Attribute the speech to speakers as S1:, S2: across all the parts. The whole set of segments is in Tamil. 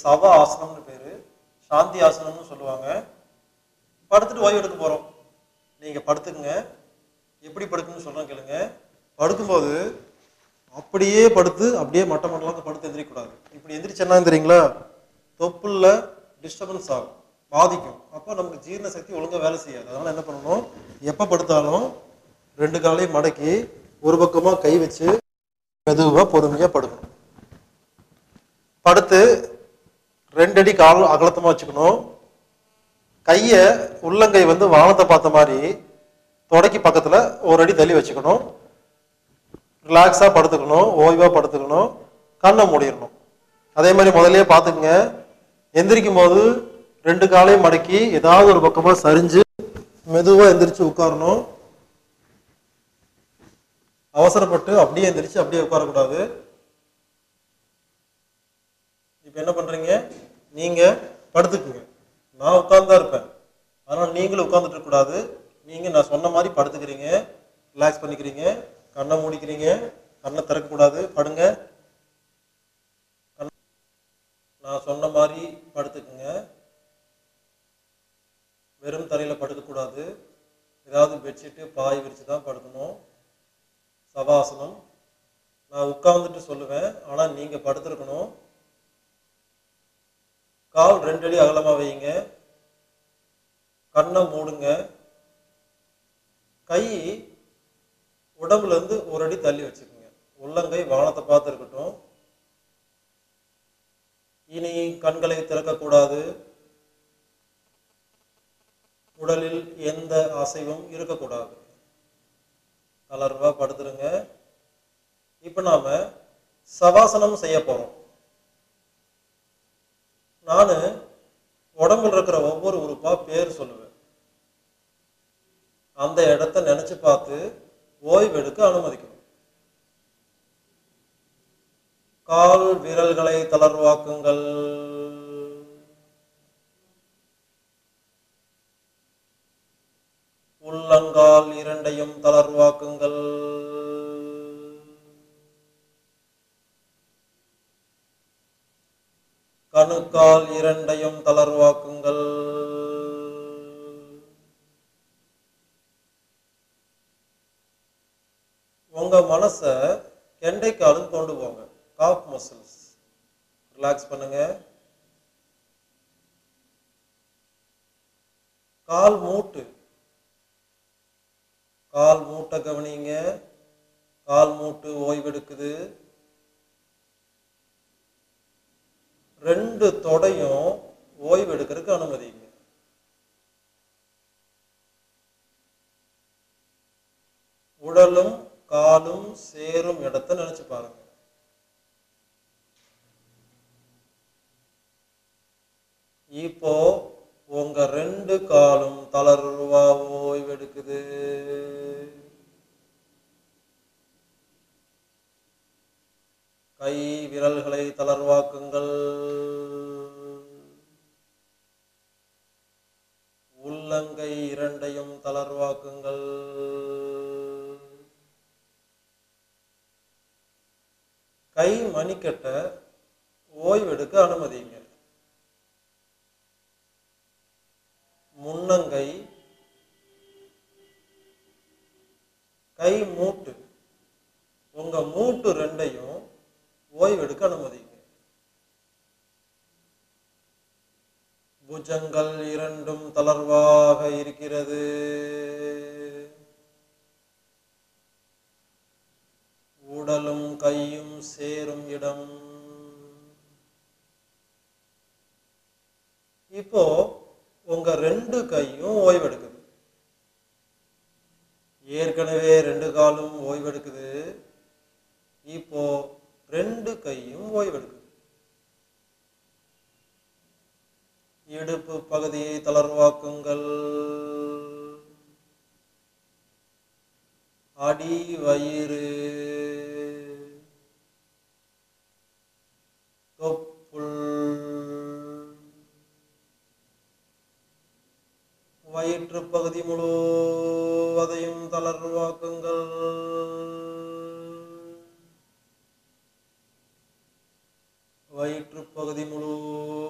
S1: சவ ஆசனம்னு பேரு சாந்தி ஆசனம்னு சொல்லுவாங்க படுத்துட்டு ஓய்வு எடுக்க போறோம் நீங்க படுத்துக்குங்க எப்படி படுக்கணும்னு சொல்றேன் கேளுங்க படுக்கும்போது அப்படியே படுத்து அப்படியே மட்ட மட்டலாம் படுத்து எந்திரிக்கக்கூடாது இப்படி எந்திரிச்சேன்னா தெரியுங்களா தொப்புள்ள டிஸ்டர்பன்ஸ் ஆகும் பாதிக்கும் அப்போ நமக்கு ஜீரண சக்தி ஒழுங்கா வேலை செய்யாது அதனால என்ன பண்ணணும் எப்போ படுத்தாலும் ரெண்டு காலையும் மடக்கி ஒரு பக்கமா கை வச்சு மெதுவா பொறுமையா படுக்கணும் படுத்து ரெண்டு அடி கால் அகலத்தமா வச்சுக்கணும் கையை உள்ளங்கை வந்து வானத்தை பார்த்த மாதிரி தொடக்கி பக்கத்துல ஒரு அடி தள்ளி வச்சுக்கணும் ரிலாக்ஸா படுத்துக்கணும் ஓய்வா படுத்துக்கணும் கண்ணை மூடிடணும் அதே மாதிரி முதல்லயே பார்த்துக்குங்க எந்திரிக்கும் போது ரெண்டு காலையும் மடக்கி ஏதாவது ஒரு பக்கமா சரிஞ்சு மெதுவா எந்திரிச்சு உட்காரணும் அவசரப்பட்டு அப்படியே எந்திரிச்சு அப்படியே உட்காரக்கூடாது இப்போ என்ன பண்றீங்க நீங்க படுத்துக்குங்க நான் உட்கார்ந்தா இருப்பேன் அதனால நீங்களும் உட்கார்ந்துட்டு இருக்க கூடாது நீங்க நான் சொன்ன மாதிரி படுத்துக்கிறீங்க ரிலாக்ஸ் பண்ணிக்கிறீங்க கண்ணை மூடிக்கிறீங்க கண்ணை திறக்கக்கூடாது படுங்க கண்- நான் சொன்ன மாதிரி படுத்துக்குங்க வெறும் தரையில படுக்கக்கூடாது ஏதாவது பெட்ஷீட்டு பாய் விரிச்சு தான் படுக்கணும் சவாசனம் நான் உட்கார்ந்துட்டு சொல்லுவேன் ஆனா நீங்க படுத்திருக்கணும் கால் ரெண்டு அடி அகலமா வையுங்க கண்ணை மூடுங்க கை உடம்புல இருந்து ஒரு அடி தள்ளி வச்சுக்கோங்க உள்ளங்கை வானத்தை பார்த்து இருக்கட்டும் இனி கண்களை திறக்கக்கூடாது உடலில் எந்த அசைவும் இருக்கக்கூடாது தளர்வா படுத்துருங்க இப்ப நாம சவாசனம் செய்ய போறோம் நானு உடம்புல இருக்கிற ஒவ்வொரு உறுப்பா பேர் சொல்லுவேன் அந்த இடத்த நினைச்சு பார்த்து ஓய்வெடுக்க அனுமதிக்கணும் கால் விரல்களை தளர்வாக்குங்கள் உள்ளங்கால் இரண்டையும் தளர்வாக்குங்கள் கணுக்கால் இரண்டையும் தளர்வாக்குங்கள் உங்க மனச கெண்டைக்காலுக்கு கொண்டு போங்க காப் மசில்ஸ் ரிலாக்ஸ் பண்ணுங்க கால் மூட்டு கால் மூட்டை கவனிங்க கால் மூட்டு ஓய்வெடுக்குது ரெண்டு தொடையும் ஓய்வெடுக்கிறதுக்கு அனுமதிங்க உடலும் காலும் சேரும் இடத்த நினைச்சு பாருங்க இப்போ உங்க ரெண்டு காலும் தளர்வா ஓய்வெடுக்குது கை விரல்களை தளர்வாக்குங்கள் உள்ளங்கை இரண்டையும் தளர்வாக்குங்கள் கை மணிக்கட்ட ஓய்வெடுக்க அனுமதிங்க முன்னங்கை கை மூட்டு உங்க மூட்டு ரெண்டையும் ஓய்வெடுக்க அனுமதிங்க புஜங்கள் இரண்டும் தளர்வாக இருக்கிறது உடலும் கையும் சேரும் இடம் இப்போ உங்க ரெண்டு கையும் ஓய்வெடுக்குது ஏற்கனவே ரெண்டு காலும் ஓய்வெடுக்குது இப்போ ரெண்டு கையும் ஓய்வெடுக்குது இடுப்பு பகுதியை தளர்வாக்குங்கள் அடி வயிறு தொப்புள் வயிற்று பகுதி முழுவதையும் தளர்வாக்குங்கள் வயிற்று பகுதி முழுவதையும்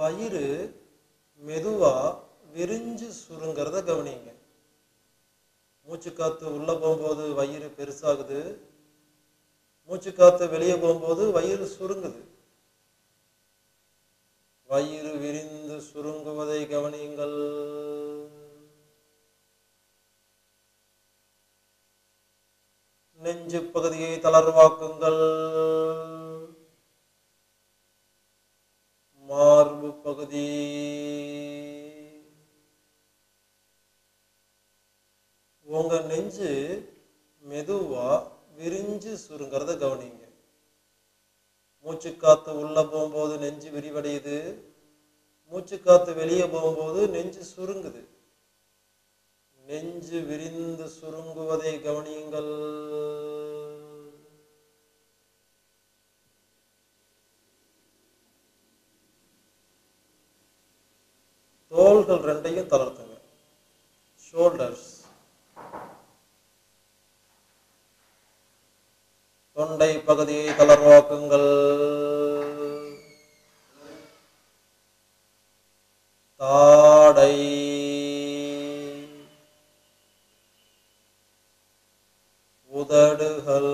S1: வயிறு மெதுவா விரிஞ்சு சுருங்கிறத கவனிங்க மூச்சு காத்து உள்ள போகும்போது வயிறு பெருசாகுது மூச்சு காத்து வெளியே போகும்போது வயிறு சுருங்குது வயிறு விரிந்து சுருங்குவதை கவனியுங்கள் நெஞ்சு பகுதியை தளர்வாக்குங்கள் மார்பு பகுதி உங்க நெஞ்சு மெதுவா விரிஞ்சு சுருங்கிறத கவனிங்க மூச்சு காத்து உள்ள போகும்போது நெஞ்சு விரிவடையுது மூச்சு காத்து வெளியே போகும்போது நெஞ்சு சுருங்குது நெஞ்சு விரிந்து சுருங்குவதை கவனியுங்கள் தோள்கள் ரெண்டையும் தளர்த்துங்க ஷோல்டர்ஸ் தொண்டை பகுதியை தளர்வாக்குங்கள் தாடை உதடுகள்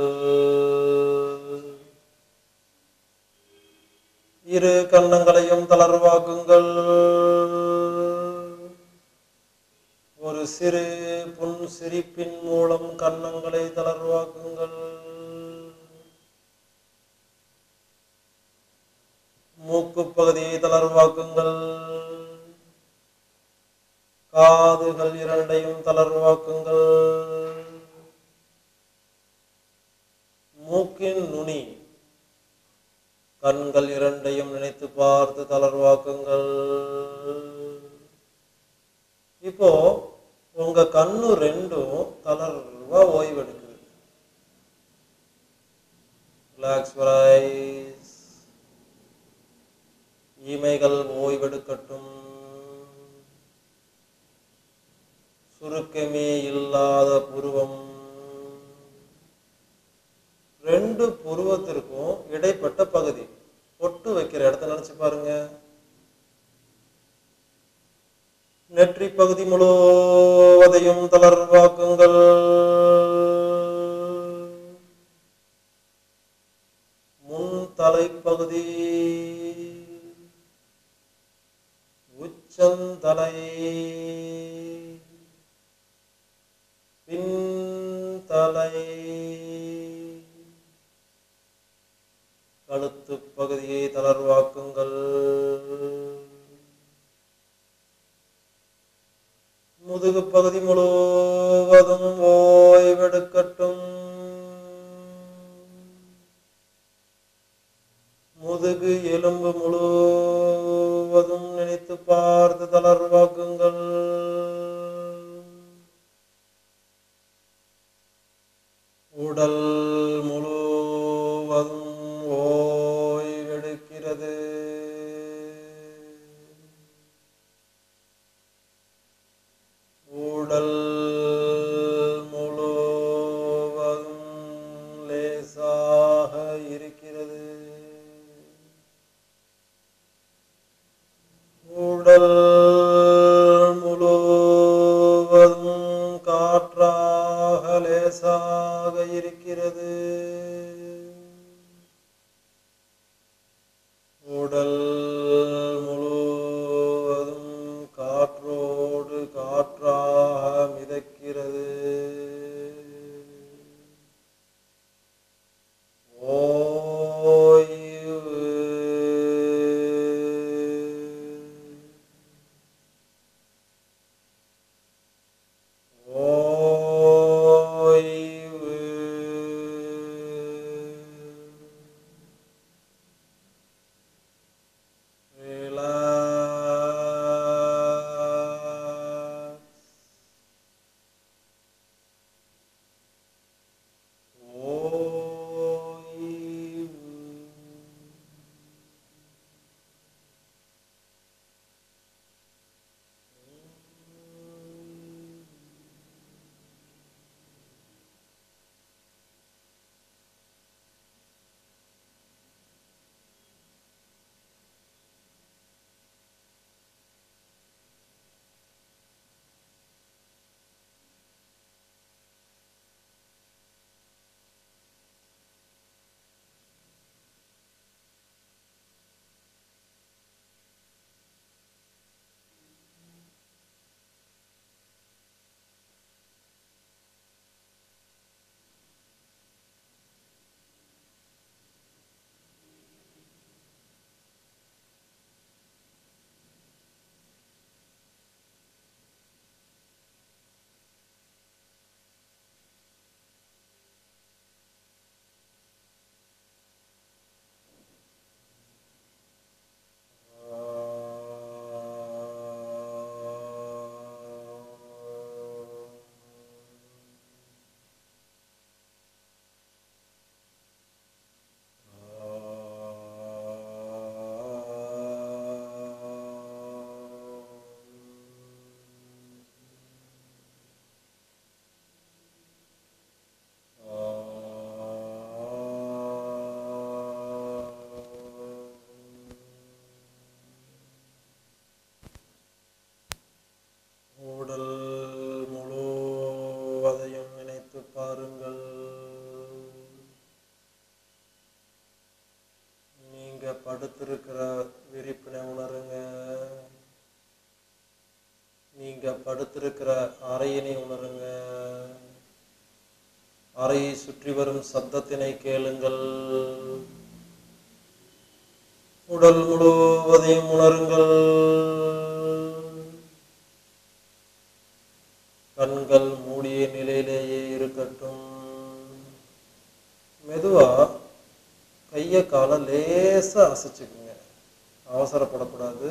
S1: இரு கன்னங்களையும் தளர்வாக்குங்கள் ஒரு சிறு புன் சிரிப்பின் மூலம் கன்னங்களை தளர்வாக்குங்கள் மூக்கு பகுதியை தளர்வாக்குங்கள் காதுகள் இரண்டையும் தளர்வாக்குங்கள் மூக்கின் நுனி கண்கள் இரண்டையும் நினைத்து பார்த்து தளர்வாக்குங்கள் இப்போ உங்க கண்ணு ரெண்டும் தளர்வா ஓய்வெடுக்குது ரிலாக்ஸ் ஐஸ் இமைகள் ஓய்வெடுக்கட்டும் சுருக்கமே இல்லாத புருவம் ரெண்டு புருவத்திற்கும் இடைப்பட்ட பகுதி பொட்டு வைக்கிற இடத்த நினைச்சு பாருங்க நெற்றி பகுதி முழுவதையும் தளர்வாக்குங்கள் முன் தலைப்பகுதி உச்சந்தலை பின்தலை கழுத்து பகுதியை தளர்வாக்குங்கள் முதுகு பகுதி முழுவதும் ஓய்வெடுக்கட்டும் முதுகு எலும்பு முழுவதும் நினைத்து பார்த்து தளர்வாக்குங்கள் உடல் முழுவதும் ஓய்வெடுக்கிறது உடல் முழுவதும் லேசாக இருக்கிறது உடல் முழுவதும் காற்றாக லேசாக இருக்கிறது உடல் முழுவதும் காற்றோடு காற்றாக மிதக்கிறது ஓய்வு படுத்திருக்கிற அறையினை உணருங்க அறையை சுற்றி வரும் சத்தத்தினை கேளுங்கள் உடல் முழுவதையும் உணருங்கள் கண்கள் மூடிய நிலையிலேயே இருக்கட்டும் மெதுவா கையை காலை லேசா அசைச்சுக்குங்க அவசரப்படக்கூடாது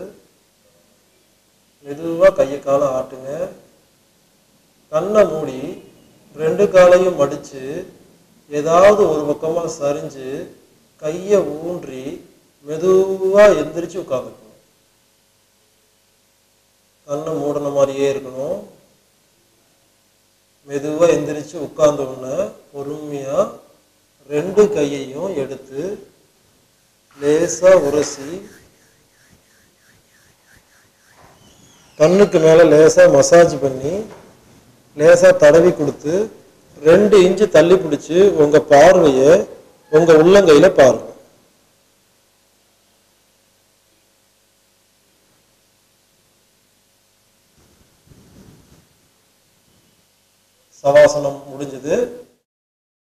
S1: மெதுவா கையை காலை ஆட்டுங்க கண்ணை மூடி ரெண்டு காலையும் மடிச்சு ஏதாவது ஒரு பக்கமா சரிஞ்சு கையை ஊன்றி மெதுவா எந்திரிச்சு உட்காந்துக்கணும் கண்ணை மூடின மாதிரியே இருக்கணும் மெதுவா எந்திரிச்சு உட்கார்ந்த உடனே பொறுமையா ரெண்டு கையையும் எடுத்து லேசா உரசி கண்ணுக்கு மேல லேசா மசாஜ் பண்ணி லேசா தடவி கொடுத்து ரெண்டு இன்ச்சு தள்ளி பிடிச்சு உங்க பார்வைய உங்க உள்ளங்கையில பாருங்க சவாசனம் முடிஞ்சது